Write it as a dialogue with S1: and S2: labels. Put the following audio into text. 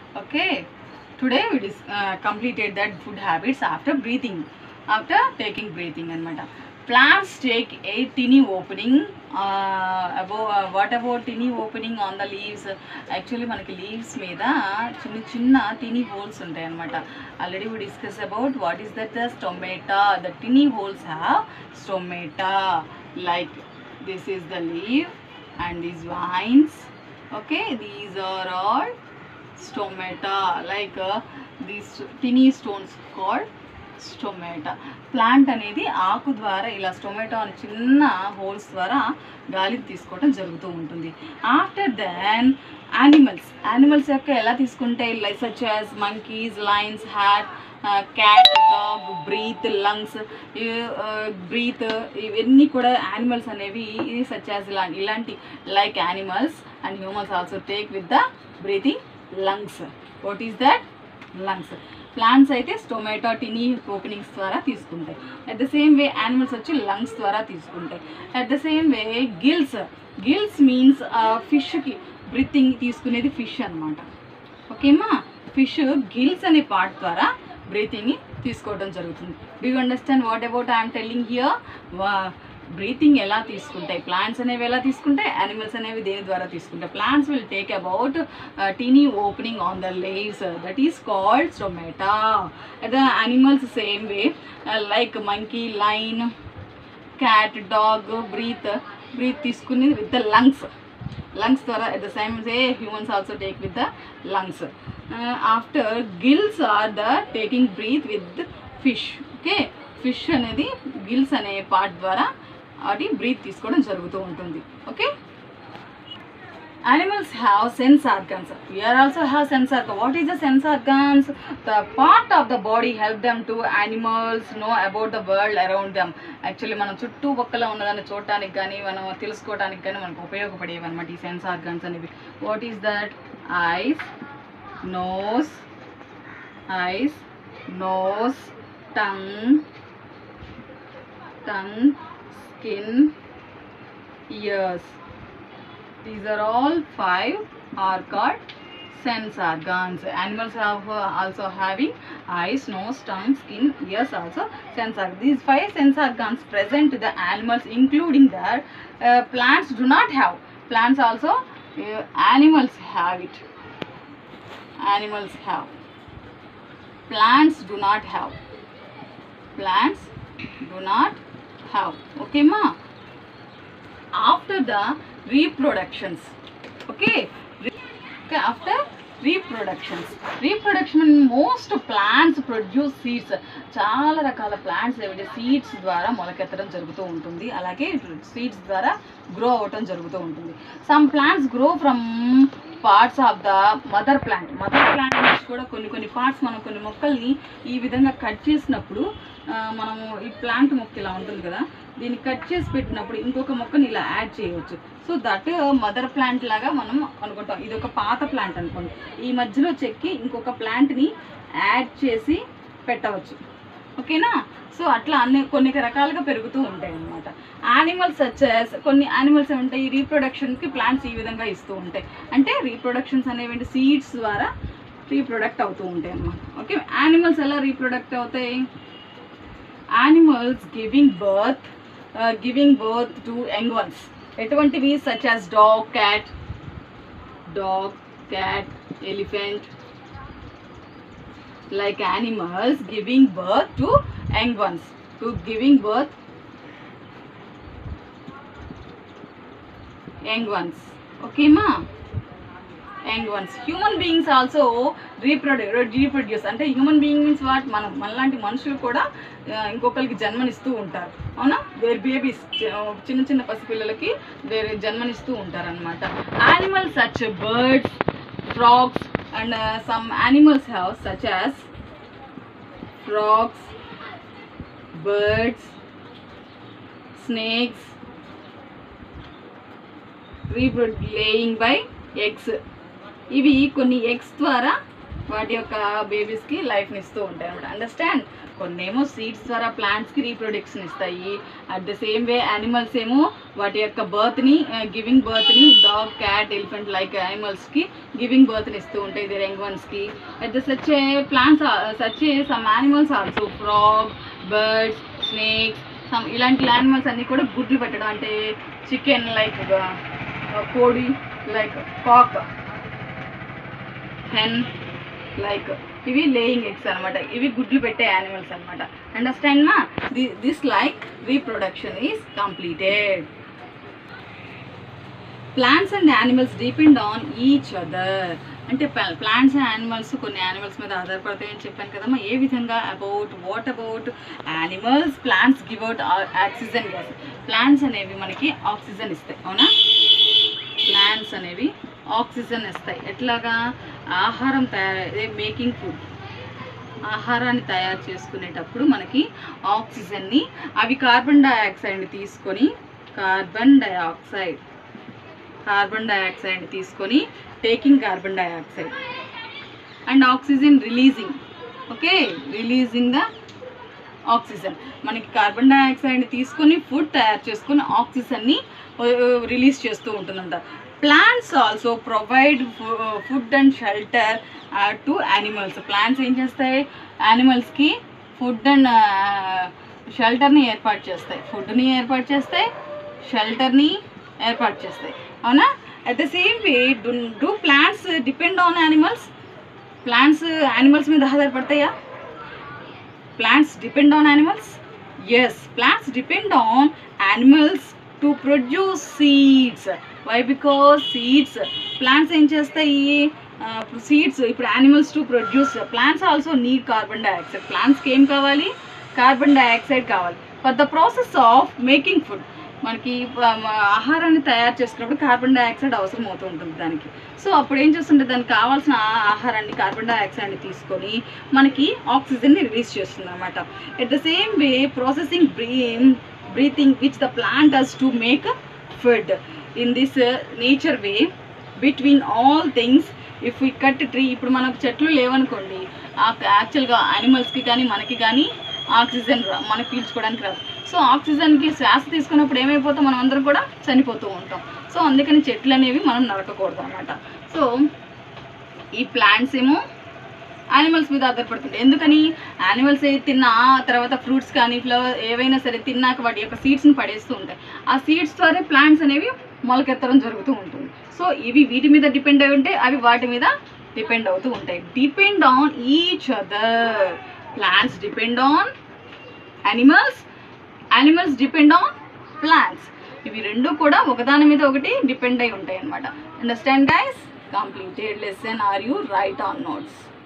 S1: okay today we dis- uh, completed that food habits after breathing after taking breathing అనమాట plants take a tiny opening uh, above uh, what about tiny opening on the leaves actually మనకి leaves మీద చిన్న చిన్న tiny holes ఉంటాయి అనమాట already we discuss about what is that the stomata the tiny holes have stomata like this is the leave and these vines okay these are all stomata like uh, these tiny stones called stomata plant అనేది ఆకు ద్వారా ఇలా స్టొమాటో అని చిన్న holes ద్వారా గాలికి తీసుకోవడం జరుగుతూ ఉంటుంది ఆఫ్టర్ దెన్ యానిమల్స్ యానిమల్స్ యొక్క ఎలా తీసుకుంటాయి like such as monkeys lions hat cat dog breathe lungs breathe ఇవన్నీ కూడా యానిమల్స్ అనేవి సచ్ యాజ్ ఇలా ఇలాంటి like animals and humans also take with the breathing lungs what is that lungs plants అయితే stomata tiny openings ద్వారా తీసుకుంటాయి at the same way animals వచ్చి lungs ద్వారా తీసుకుంటాయి at the same way gills gills means ఫిష్కి breathing తీసుకునేది fish అనమాట ఓకేమా ఫిష్ గిల్స్ అనే పార్ట్ ద్వారా బ్రీతింగ్ తీసుకోవడం జరుగుతుంది do you understand what about I'm telling here breathing ఎలా తీసుకుంటాయి ప్లాంట్స్ అనేవి ఎలా తీసుకుంటాయి యానిమల్స్ అనేవి దేని ద్వారా తీసుకుంటాయి plants will take about tiny opening on the leaves that is called stomata the animals same way like monkey lion cat dog breathe breathe తీసుకునేది విత్ ద లంగ్స్ లంగ్స్ ద్వారా at the same way humans also take with the lungs after gills are the taking breath with fish okay fish అనేది gills అనే part ద్వారా అది breath తీసుకోవడం జరుగుతూ ఉంటుంది okay animals have sense organs we are also have sense organs what is the sense organs the part of the body help them to animals know about the world around them actually మనం చుట్టూ పక్కల ఉన్నదాన్ని చూడటానికి కానీ మనం తెలుసుకోవడానికి కానీ మనకు ఉపయోగపడేవి అనమాట ఈ సెన్స్ ఆర్గన్స్ అనేవి what is that eyes nose eyes nose tongue tongue skin ears these are all five are called sense organs animals have uh, also having eyes nose tongue skin ears also sense organs these five sense organs present to the animals including that uh, plants do not have plants also uh, animals have it animals have plants do not have plants do not have okay ma after the reproductions okay Re- okay after reproductions reproduction most plants produce seeds చాలా రకాల plants ఏమిటి seeds ద్వారా మొలకెత్తడం జరుగుతూ ఉంటుంది అలాగే seeds ద్వారా grow అవ్వటం జరుగుతూ ఉంటుంది some plants grow from parts of the mother plant mother plant నుంచి కూడా కొన్ని కొన్ని పార్ట్స్ మనం కొన్ని మొక్కల్ని ఈ విధంగా కట్ చేసినప్పుడు ఆ, మనము ఈ ప్లాంట్ మొక్క ఇలా ఉంటుంది కదా దీన్ని కట్ చేసి పెట్టినప్పుడు ఇంకొక మొక్కని ఇలా యాడ్ చేయవచ్చు సో దట్ మదర్ ప్లాంట్ లాగా మనం అనుకుంటాం ఇది ఒక పాత ప్లాంట్ అనుకోండి ఈ మధ్యలో చెక్కి ఇంకొక ప్లాంట్ని యాడ్ చేసి పెట్టవచ్చు ఓకేనా సో అట్లా అన్ని కొన్ని రకాలుగా పెరుగుతూ ఉంటాయి అన్నమాట యానిమల్స్ సచెస్ కొన్ని యానిమల్స్ ఏమంటాయి రీప్రొడక్షన్కి ప్లాంట్స్ ఈ విధంగా ఇస్తూ ఉంటాయి అంటే రీప్రొడక్షన్స్ అనేవి సీడ్స్ ద్వారా రీప్రొడక్ట్ అవుతూ ఉంటాయి అన్నమాట ఓకే యానిమల్స్ ఎలా రీప్రొడక్ట్ అవుతాయి animals giving birth giving birth to young ones ఎటువంటివి such as dog cat dog cat elephant like animals giving birth to young ones to giving birth young ones okay ma young ones human beings also reproduce reproduce అంటే human being means what మనం మనలాంటి మనుషులు కూడా ఆ, ఇంకొకరికి జన్మనిస్తూ ఉంటారు అవునా wear babies చిన్న చిన్న పసిపిల్లలకి వేరే జన్మనిస్తూ ఉంటారు అనమాట animals such birds frogs and uh, some animals have such as frogs birds snakes reproduce laying by eggs ఇవి కొన్ని ఎగ్స్ ద్వారా వాటి యొక్క బేబీస్కి లైఫ్ని ఇస్తూ ఉంటాయి అనమాట అండర్స్టాండ్ కొన్నేమో సీడ్స్ ద్వారా ప్లాంట్స్కి రీప్రొడక్షన్ ఇస్తాయి at the same way animals ఏమో వాటి యొక్క బర్త్ని గివింగ్ బర్త్ని డాగ్ క్యాట్ ఎలిఫెంట్ లైక్ యానిమల్స్కి గివింగ్ బర్త్ని ఇస్తూ ఉంటాయి ఇది యంగ్ వన్స్కి at the such plants such some animals also frog birds snakes some ఇలాంటి యానిమల్స్ అన్నీ కూడా గుడ్లు పెట్టడం అంటే చికెన్ లైక్ కోడి లైక్ కాక్ హెన్ లైక్ ఇవి లేయింగ్ ఎగ్స్ అనమాట ఇవి గుడ్లు పెట్టే యానిమల్స్ అనమాట అండర్స్టాండ్ మా this like reproduction is completed plants and animals depend on each other అంటే ప్లాంట్స్ అండ్ యానిమల్స్ కొన్ని యానిమల్స్ మీద ఆధారపడతాయని చెప్పాను కదమ్మా ఏ విధంగా about what about animals plants give out oxygen gas plants అనేవి మనకి ఆక్సిజన్ ఇస్తాయి అవునా ప్లాంట్స్ అనేవి ఆక్సిజన్ ఇస్తాయి ఎట్లాగా ఆహారం తయారు మేకింగ్ ఫుడ్ ఆహారాన్ని తయారు చేసుకునేటప్పుడు మనకి ఆక్సిజన్ని అవి కార్బన్ డైఆక్సైడ్ని తీసుకొని కార్బన్ డైఆక్సైడ్ కార్బన్ డైఆక్సైడ్ని తీసుకొని taking carbon dioxide and oxygen releasing okay releasing the oxygen మనకి కార్బన్ డైఆక్సైడ్ని తీసుకొని ఫుడ్ తయారు చేసుకొని ఆక్సిజన్ని రిలీజ్ చేస్తూ ఉంటుందంట plants also provide food and shelter to animals plants ఏం చేస్తాయి యానిమల్స్కి ఫుడ్ అండ్ షెల్టర్ని ఏర్పాటు చేస్తాయి ఫుడ్ని ఏర్పాటు చేస్తాయి షెల్టర్ని ఏర్పాటు చేస్తాయి అవునా at the same way do do plants depend on animals plants animals మీద ఆధారపడతాయా plants depend on animals yes plants depend on animals to produce seeds why because seeds plants ఏం చేస్తాయి ఇప్పుడు సీడ్స్ ఇప్పుడు animals to produce plants also need carbon dioxide ప్లాంట్స్కి ఏం కావాలి carbon dioxide కావాలి for the process of making food మనకి ఆ, ఆహారాన్ని తయారు చేసుకున్నప్పుడు కార్బన్ డైఆక్సైడ్ అవసరం అవుతూ ఉంటుంది దానికి సో అప్పుడు ఏం చేస్తుంటే దానికి కావాల్సిన ఆ- ఆహారాన్ని కార్బన్ డైఆక్సైడ్ని తీసుకొని మనకి ఆక్సిజన్ని రిలీజ్ చేస్తుంది అనమాట at the same way processing బ్రీ breathing which the plant us to make food in this nature way between all things if we cut tree ఇప్పుడు మనకు చెట్లు లేవనుకోండి యాక్చువల్గా యానిమల్స్కి కానీ మనకి కానీ ఆక్సిజన్ రా మనకి పీల్చుకోవడానికి రాదు సో ఆక్సిజన్కి శ్వాస తీసుకున్నప్పుడు ఏమైపోతాం మనం అందరం కూడా చనిపోతూ ఉంటాం సో అందుకని చెట్లు అనేవి మనం నరకకూడదు అనమాట సో ఈ ప్లాంట్స్ ఏమో యానిమల్స్ మీద ఆధారపడుతుంటాయి ఎందుకని యానిమల్స్ ఏ తిన్నా తర్వాత ఫ్రూట్స్ కానీ ఫ్లవర్ ఏవైనా సరే తిన్నాక వాటి యొక్క సీడ్స్ని పడేస్తూ ఉంటాయి ఆ సీడ్స్ ద్వారా ప్లాంట్స్ అనేవి మొలకెత్తడం జరుగుతూ ఉంటుంది సో ఇవి వీటి మీద డిపెండ్ అయి ఉంటే అవి వాటి మీద డిపెండ్ అవుతూ ఉంటాయి depend on each other plants depend on animals animals depend on plants ఇవి రెండు కూడా ఒకదాని మీద ఒకటి డిపెండ్ అయి ఉంటాయి అనమాట understand guys completed lesson are you write on notes